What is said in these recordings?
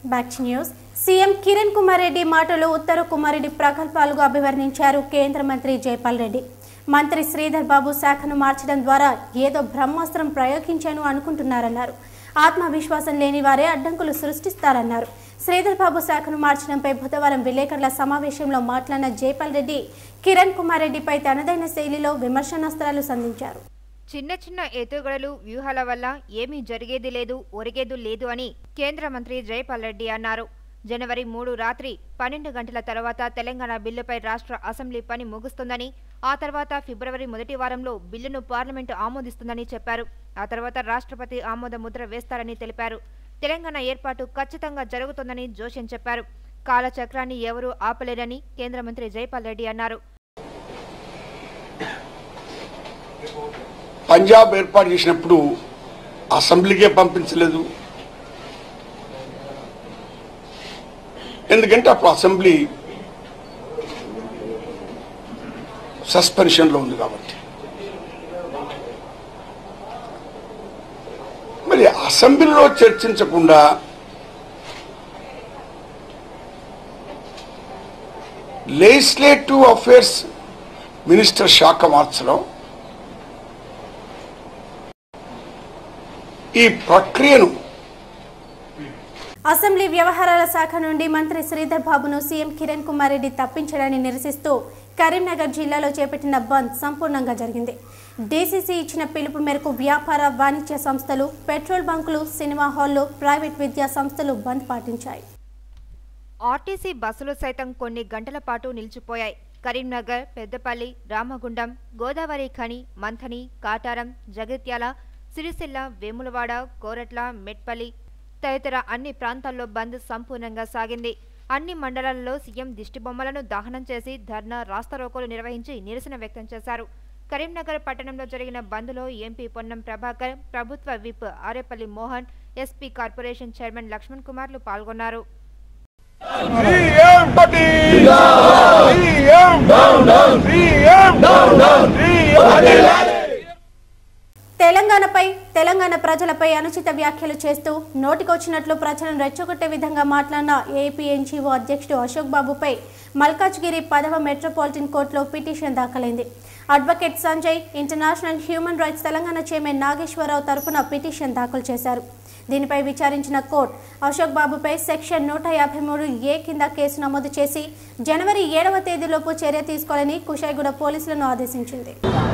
Back to news CM Kiran Kumar Reddy మాటలు ఉత్తర కుమారెడ్డి ప్రకల్పాలుగా అభివర్ణించారు కేంద్ర మంత్రి జైపాల్ రెడ్డి మంత్రి శ్రీధర్ బాబు శాఖను మార్చడం ద్వారా ఏదో బ్రహ్మాస్త్రం ప్రయోగించాను అనుకుంటున్నారన్నారు ఆత్మవిశ్వాసం లేని వారే అడ్డంకులు సృష్టిస్తారన్నారు శ్రీధర్ బాబు శాఖను మార్చడంపై బుధవారం విలేకరుల సమావేశంలో మాట్లాడిన జైపాల్ రెడ్డి కిరణ్ కుమార్ రెడ్డిపై తనదైన శైలిలో విమర్శనాస్త్రాలు సంధించారు చిన్న చిన్న ఎత్తుగడలు వ్యూహాల వల్ల ఏమీ జరిగేది లేదు ఒరిగేది లేదు అని కేంద్ర మంత్రి జైపాల్ రెడ్డి అన్నారు జనవరి మూడు రాత్రి పన్నెండు గంటల తర్వాత తెలంగాణ బిల్లుపై రాష్ట్ర అసెంబ్లీ పని ముగుస్తుందని ఆ తర్వాత ఫిబ్రవరి మొదటి వారంలో బిల్లును పార్లమెంటు ఆమోదిస్తుందని చెప్పారు ఆ తర్వాత రాష్ట్రపతి ఆమోద ముద్ర వేస్తారని తెలిపారు తెలంగాణ ఏర్పాటు ఖచ్చితంగా జరుగుతుందని జోషన్ చెప్పారు కాలచక్రాన్ని ఎవరూ ఆపలేరని కేంద్ర మంత్రి జైపాల్ రెడ్డి అన్నారు పంజాబ్ ఏర్పాటు చేసినప్పుడు అసెంబ్లీకే పంపించలేదు ఎందుకంటే అప్పుడు అసెంబ్లీ సస్పెన్షన్లో ఉంది కాబట్టి మరి అసెంబ్లీలో చర్చించకుండా లెజిస్లేటివ్ అఫేర్స్ మినిస్టర్ శాఖ మార్చడం ఈ ప్రక్రియను అసెంబ్లీ వ్యవహారాల శాఖ నుండి మంత్రి శ్రీధర్ బాబును సీఎం కిరణ్ కుమార్ రెడ్డి తప్పించడాన్ని నిరసిస్తూ కరీంనగర్ జిల్లాలో చేపట్టిన బంద్ సంపూర్ణంగా జరిగింది డీసీసీ ఇచ్చిన పిలుపు మేరకు వ్యాపార వాణిజ్య సంస్థలు పెట్రోల్ బంకులు సినిమా హాళ్లు ప్రైవేట్ విద్యా సంస్థలు బంద్ పాటించాయి ఆర్టీసీ బస్సులు సైతం కొన్ని గంటల పాటు నిలిచిపోయాయి కరీంనగర్ పెద్దపల్లి రామగుండం గోదావరి ఖని మంథని కాటారం జగిత్యాల సిరిసిల్ల వేములవాడ కోరట్ల మెట్పల్లి తదితర అన్ని ప్రాంతాల్లో బంద్ సంపూర్ణంగా సాగింది అన్ని మండలాల్లో సీఎం దిష్టిబొమ్మలను దహనం చేసి ధర్నా రాస్తారోకోలు నిర్వహించి నిరసన వ్యక్తం చేశారు కరీంనగర్ పట్టణంలో జరిగిన బంద్లో ఎంపీ పొన్నం ప్రభాకర్ ప్రభుత్వ whip Arepalli Mohan SP corporation chairman Laxman కుమార్లు పాల్గొన్నారు సీఎం పటేల్ CM down down CM down down CM తెలంగాణపై తెలంగాణ ప్రజలపై అనుచిత వ్యాఖ్యలు చేస్తూ నోటికొచ్చినట్లు ప్రజలను రెచ్చగొట్టే విధంగా మాట్లాడిన ఏపీ ఎన్జీఓ అధ్యక్షుడు అశోక్ బాబుపై మల్కాజ్గిరి పదవ మెట్రోపాలిటన్ కోర్టులో పిటిషన్ దాఖలైంది advocate Sanjay international human rights Telangana chairman Nageswara Rao తరఫున పిటిషన్ దాఖలు చేశారు దీనిపై విచారించిన కోర్టు అశోక్ బాబుపై సెక్షన్ నూట యాభై మూడు ఏ కింద కేసు నమోదు చేసి జనవరి ఏడవ తేదీలోపు చర్య తీసుకోవాలని కుషాయిగూడ పోలీసులను ఆదేశించింది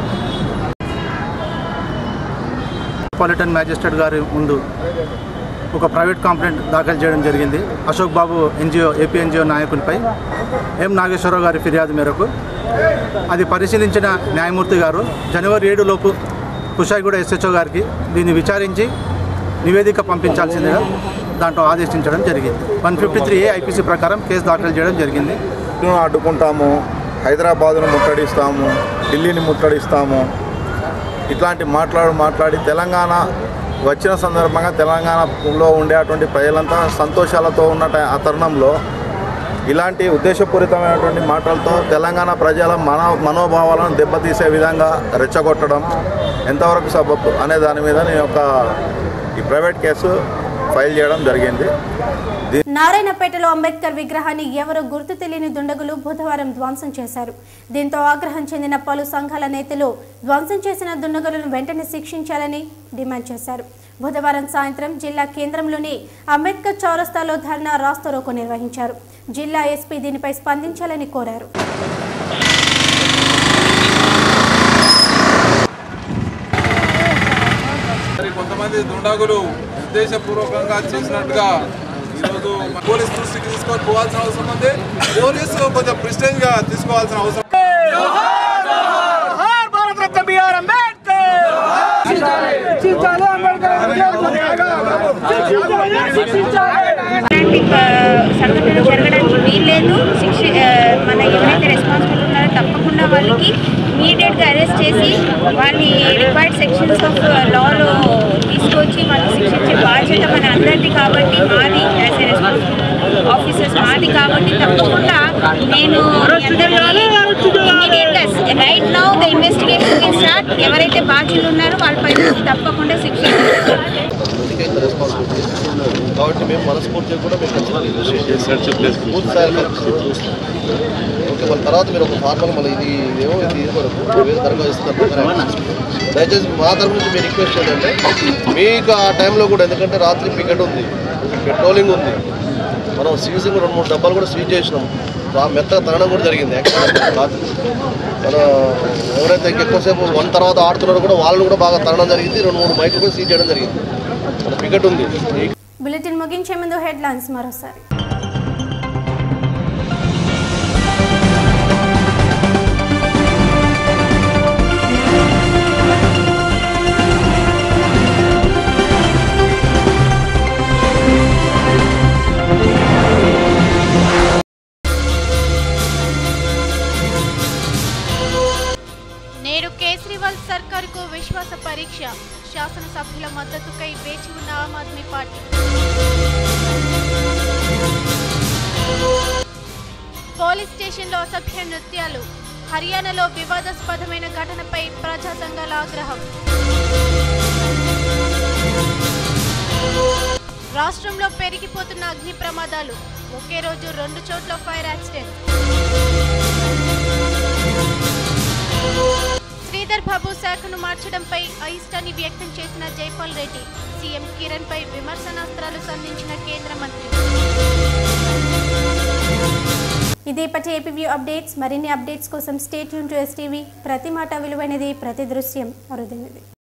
మెట్రోపాలిటన్ మ్యాజిస్ట్రేట్ గారి ముందు ఒక ప్రైవేట్ కంప్లైంట్ దాఖలు చేయడం జరిగింది Ashok Babu NGO AP NGO నాయకునిపై ఎం నాగేశ్వరరావు గారి ఫిర్యాదు మేరకు అది పరిశీలించిన న్యాయమూర్తి గారు జనవరి ఏడు లోపు కుషాయిగూడ ఎస్హెచ్ఓ గారికి దీన్ని విచారించి నివేదిక పంపించాల్సిందిగా దాంట్లో ఆదేశించడం జరిగింది one fifty three A IPC ప్రకారం కేసు దాఖలు చేయడం జరిగింది ను అడ్డుకుంటాము హైదరాబాదును ముట్టడిస్తాము ఢిల్లీని ముట్టడిస్తాము ఇట్లాంటి మాట్లాడు మాట్లాడి తెలంగాణ వచ్చిన సందర్భంగా తెలంగాణలో ఉండేటువంటి ప్రజలంతా సంతోషాలతో ఉన్న టై- ఆ తరుణంలో ఇలాంటి ఉద్దేశపూరితమైనటువంటి మాటలతో తెలంగాణ ప్రజల మన మనోభావాలను దెబ్బతీసే విధంగా రెచ్చగొట్టడం ఎంతవరకు సబబు అనే దాని మీద నేను ఒక ఈ ప్రైవేట్ కేసు ఫైల్ చేయడం జరిగింది నారాయణపేటలో అంబేద్కర్ విగ్రహాన్ని ఎవరో గుర్తు తెలియని దుండగులు బుధవారం ధ్వంసం చేశారు దీంతో ఆగ్రహం చెందిన పలు సంఘాల నేతలు ధ్వంసం చేసిన దుండగులను వెంటనే శిక్షించాలని డిమాండ్ చేశారు బుధవారం సాయంత్రం జిల్లా కేంద్రంలోని అంబేద్కర్ చౌరస్తాలో ధర్నా రాస్తారోకో నిర్వహించారు జిల్లా ఎస్పీ దీనిపై స్పందించాలని కోరారు మరి కొంతమంది దుండాగులు ఉద్దేశపూర్వకంగా చేసినట్టుగా ఈరోజు పోలీస్ దృష్టికి తీసుకొని పోవాల్సిన అవసరం ఉంది పోలీసు కొంచెం ప్రిస్టేజ్ గా తీసుకోవాల్సిన అవసరం ఇలాంటి ఆ, సంఘటన జరగడానికి వీల్లేదు శిక్ష ఆ, మన ఎవరైతే రెస్పాన్సిబుల్ ఉన్నారో తప్పకుండా వాళ్ళకి ఇమీడియట్గా అరెస్ట్ చేసి వాళ్ళని రిక్వైర్డ్ సెక్షన్స్ ఆఫ్ లాలో తీసుకొచ్చి వాళ్ళని శిక్షించే బాధ్యత మన అందరిది కాబట్టి మాది యాజ్ ఎ రెస్పాన్సిబుల్ ఆఫీసర్స్ మాది కాబట్టి తప్పకుండా నేను ఇమీడియట్గా right now the investigation start ఎవరైతే బాధ్యులు ఉన్నారో వాళ్ళపై తప్పకుండా శిక్షించారు ఇంత రెస్పాన్సిబిలిటీ కాబట్టి మేము మనస్ఫూర్తిగా కూడా మేము ఖచ్చితంగా పూర్తి స్థాయిలో కల్పిస్తాం. ఓకే మన తర్వాత మీరు ఒక ఫార్మల్ మళ్ళీ ఇది ఇదేమో ఇది ఇది వరకు వేరే దరఖాస్తు ఇస్తారు దయచేసి మా తరపు నుంచి మీరు రిక్వెస్ట్ ఏంటంటే మీకు ఆ టైంలో కూడా ఎందుకంటే రాత్రి పికెట్ ఉంది పెట్రోలింగ్ ఉంది మనం సీజింగ్ రెండు మూడు డబ్బాలు కూడా సీజ్ చేసినాం ఆ మెత్తగా తనడం కూడా జరిగింది యాక్చువల్గా రాత్రి మన ఎవరైతే ఎక్కువసేపు వన్ తర్వాత ఆడుతున్నారో కూడా వాళ్ళని కూడా బాగా తనడం జరిగింది రెండు మూడు మైకులు కూడా సీజ్ చేయడం జరిగింది మన పికెట్ ఉంది ఈ బులెటిన్ ముగించే ముందు హెడ్లైన్స్ మరోసారి నేడు కేజ్రీవాల్ సర్కారుకు విశ్వాస పరీక్ష శాసనసభ్యుల మద్దతుకై వేచి ఉన్న ఆమ్ ఆద్మీ పార్టీ పోలీస్ స్టేషన్లో అసభ్య నృత్యాలు హర్యానాలో వివాదాస్పదమైన ఘటనపై ప్రజా సంఘాల ఆగ్రహం రాష్ట్రంలో పెరిగిపోతున్న అగ్ని ప్రమాదాలు ఒకే రోజు రెండు చోట్ల ఫైర్ యాక్సిడెంట్ శ్రీధర్ బాబు శాఖను మార్చడంపై అయిష్టాన్ని వ్యక్తం చేసిన జైపాల్ రెడ్డి సీఎం కిరణ్ పై విమర్శనాస్త్రాలు సంధించిన కేంద్ర మంత్రి ఇదే పటి ఏపీవ్యూ అప్డేట్స్ మరిన్ని అప్డేట్స్ కోసం స్టేట్ యూన్ టు ఎస్టీవీ ప్రతి మాట విలువైనది ప్రతి దృశ్యం అరుదైనది